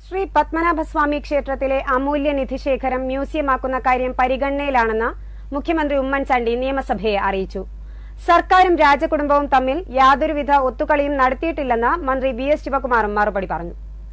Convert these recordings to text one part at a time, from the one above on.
ശ്രീ പത്മനാഭസ്വാമി ക്ഷേത്രത്തിലെ അമൂല്യ നിധിശേഖരം മ്യൂസിയമാക്കുന്ന കാര്യം പരിഗണനയിലാണെന്ന് മുഖ്യമന്ത്രി ഉമ്മൻചാണ്ടി നിയമസഭയെ അറിയിച്ചു സർക്കാരും രാജകുടുംബവും തമ്മിൽ യാതൊരുവിധ ഒത്തുകളിയും നടത്തിയിട്ടില്ലെന്ന് മന്ത്രി വി എസ് ശിവകുമാറും മറുപടി പറഞ്ഞു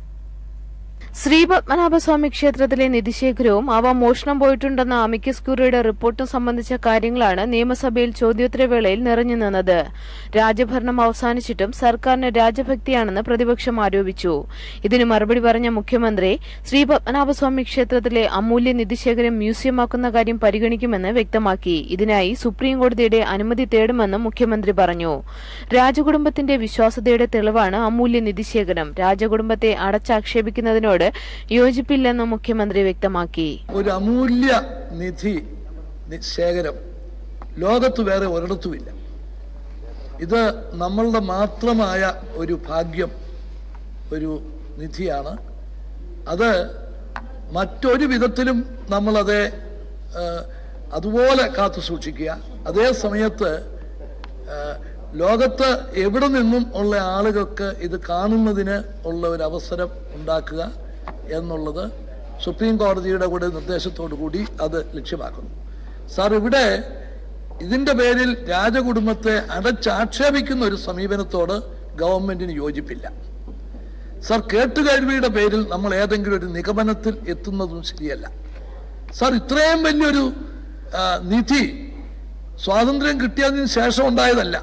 ശ്രീ പത്മനാഭസ്വാമി ക്ഷേത്രത്തിലെ നിധിശേഖരവും അവ മോഷണം പോയിട്ടുണ്ടെന്ന അമിക്കസ് ക്യൂറിയുടെ റിപ്പോർട്ടും സംബന്ധിച്ച കാര്യങ്ങളാണ് നിയമസഭയിൽ ചോദ്യോത്തരവേളയിൽ നിറഞ്ഞു നിന്നത് രാജഭരണം അവസാനിച്ചിട്ടും സർക്കാരിന് രാജഭക്തിയാണെന്ന് പ്രതിപക്ഷം ആരോപിച്ചു ഇതിന് മറുപടി പറഞ്ഞ മുഖ്യമന്ത്രി ശ്രീ പത്മനാഭസ്വാമി ക്ഷേത്രത്തിലെ അമൂല്യ നിധിശേഖരം മ്യൂസിയമാക്കുന്ന കാര്യം പരിഗണിക്കുമെന്ന് വ്യക്തമാക്കി ഇതിനായി സുപ്രീം കോടതിയുടെ അനുമതി തേടുമെന്നും മുഖ്യമന്ത്രി പറഞ്ഞു രാജകുടുംബത്തിന്റെ വിശ്വാസ്യതയുടെ തെളിവാണ് അമൂല്യ നിധിശേഖരം രാജകുടുംബത്തെ അടച്ചാക്ഷേപിക്കുന്നതിനോട് യോജിപ്പില്ലെന്നും മുഖ്യമന്ത്രി വ്യക്തമാക്കി ഒരു അമൂല്യ നിധി നി- ശേഖരം ലോകത്ത് വേറെ ഒരിടത്തുമില്ല ഇത് നമ്മളുടെ മാത്രമായ ഒരു ഭാഗ്യം ഒരു നിധിയാണ് അത് മറ്റൊരു വിധത്തിലും നമ്മളത് ഏഹ്, അതുപോലെ കാത്തു സൂക്ഷിക്കുക അതേ സമയത്ത് ഏഹ്, ലോകത്ത് എവിടെ നിന്നും ഉള്ള ആളുകൾക്ക് ഇത് കാണുന്നതിന് ഉള്ള ഒരു അവസരം ഉണ്ടാക്കുക എന്നുള്ളത് സുപ്രീം കോടതിയുടെ കൂടെ നിർദ്ദേശത്തോടു കൂടി അത് ലക്ഷ്യമാക്കുന്നു സാർ ഇവിടെ ഇതിന്റെ പേരിൽ രാജകുടുംബത്തെ അടച്ചാക്ഷേപിക്കുന്ന ഒരു സമീപനത്തോട് ഗവൺമെന്റിന് യോജിപ്പില്ല സാർ കേട്ടുകേഴ്വിയുടെ പേരിൽ നമ്മൾ ഏതെങ്കിലും ഒരു നിഗമനത്തിൽ എത്തുന്നതും ശരിയല്ല സാർ ഇത്രയും വലിയൊരു ആ, നിധി സ്വാതന്ത്ര്യം കിട്ടിയതിന് ശേഷം ഉണ്ടായതല്ല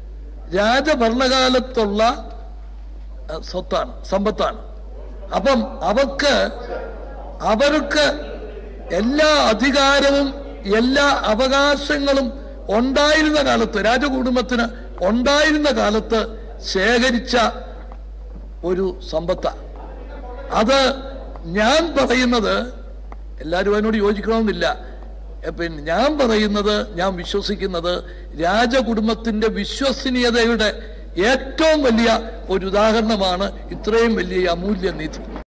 രാജഭരണകാലത്തുള്ള ആ, സ്വത്താണ് സമ്പത്താണ് അപ്പം അവർക്ക് അവർക്ക് എല്ലാ അധികാരവും എല്ലാ അവകാശങ്ങളും ഉണ്ടായിരുന്ന കാലത്ത് രാജകുടുംബത്തിന് ഉണ്ടായിരുന്ന കാലത്ത് ശേഖരിച്ച ഒരു സമ്പത്താണ് അത് ഞാൻ പറയുന്നത് എല്ലാവരും അതിനോട് യോജിക്കണമെന്നില്ല എ, പിന്നെ ഞാൻ പറയുന്നത് ഞാൻ വിശ്വസിക്കുന്നത് രാജകുടുംബത്തിന്റെ വിശ്വസനീയതയുടെ ഏറ്റവും വലിയ ഒരു ഉദാഹരണമാണ് ഇത്രയും വലിയ ഈ അമൂല്യ നിധി